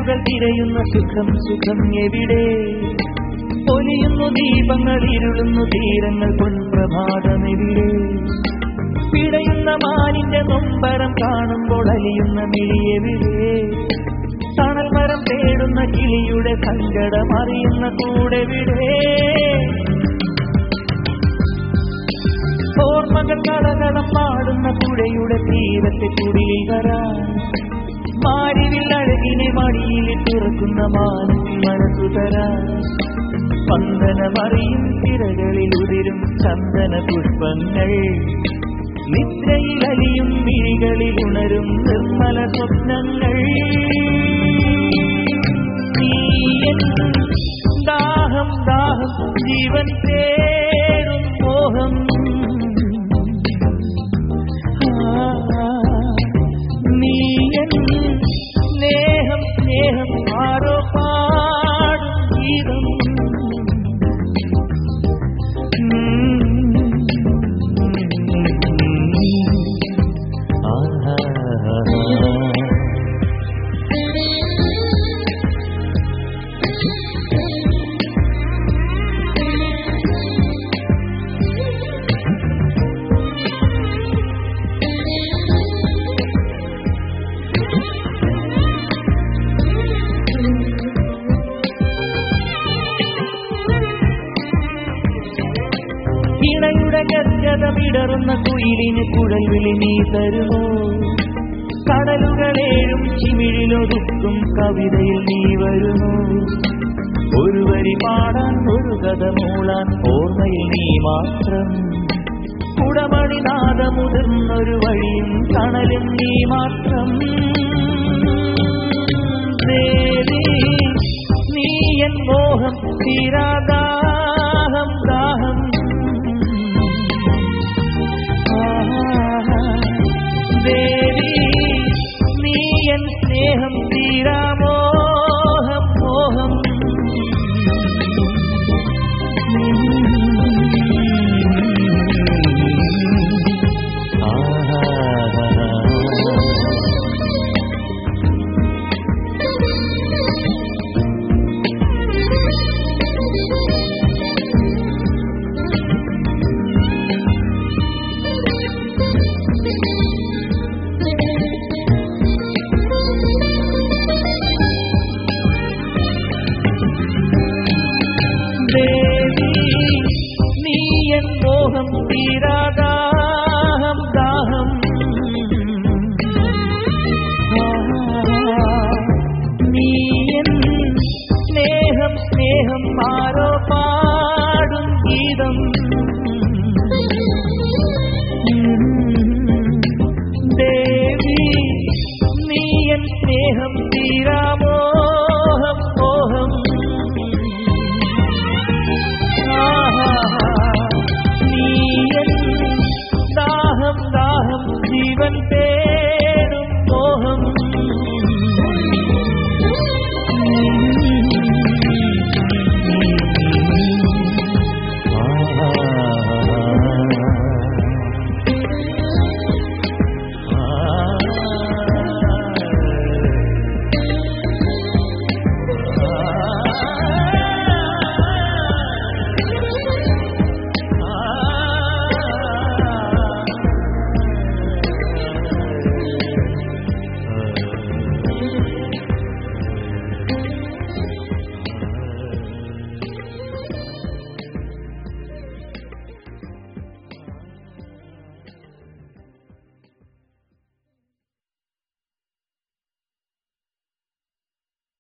കണ്ണുകൾ തിരയുന്ന സുഖം സുഖം എവിടെ പൊലിയുന്നു ദീപങ്ങൾ ഇരുളുന്നു തീരങ്ങൾ പൊൻപ്രഭാതമെവിടെ പിടയുന്ന മാനിന്റെ നൊമ്പരം കാണുമ്പോൾ അലിയുന്ന മിഴിയെവിടെ തണൽ മരം തേടുന്ന കിളിയുടെ സങ്കടം അറിയുന്ന കൂടെ വിടെ ഓർമ്മകൾ കളകളം പാടുന്ന പുഴയുടെ തീരത്തെ കുടിയിൽ വരാൻ മാരിവിൽ അഴകിനെ മടിയിൽ തുറക്കുന്ന മാനസിൽ മനസ്സു തരാൻ സ്പന്ദനമറിയും തിരകളിൽ ഉതിരും ചന്ദന പുഷ്പങ്ങൾ നിദ്രയിൽ അലിയും മിഴികളിൽ ഉണരും നിർമ്മല സ്വപ്നങ്ങൾ നീയൻ ദാഹം ദാഹം ജീവൻ തേടും മോഹം ആ, നീയൻ സ്നേഹം സ്നേഹം ആരോ പാടും ഗീതം ആഹാ ഇണയുടെ ഗർജത വിടറുന്ന കുയിലിന് കുഴൽവിളി നീ തരുമോ കടലുകളേഴും ചിമിഴിലൊതുക്കും കവിതയിൽ നീ വരുമോ ഒരു വരി പാടാൻ ഒരു കഥ മൂളാൻ ഓർമ്മയിൽ നീ മാത്രം കുടമണിനാഥമുതിർന്നൊരു വഴിയും തണലും നീ മാത്രം ദേവി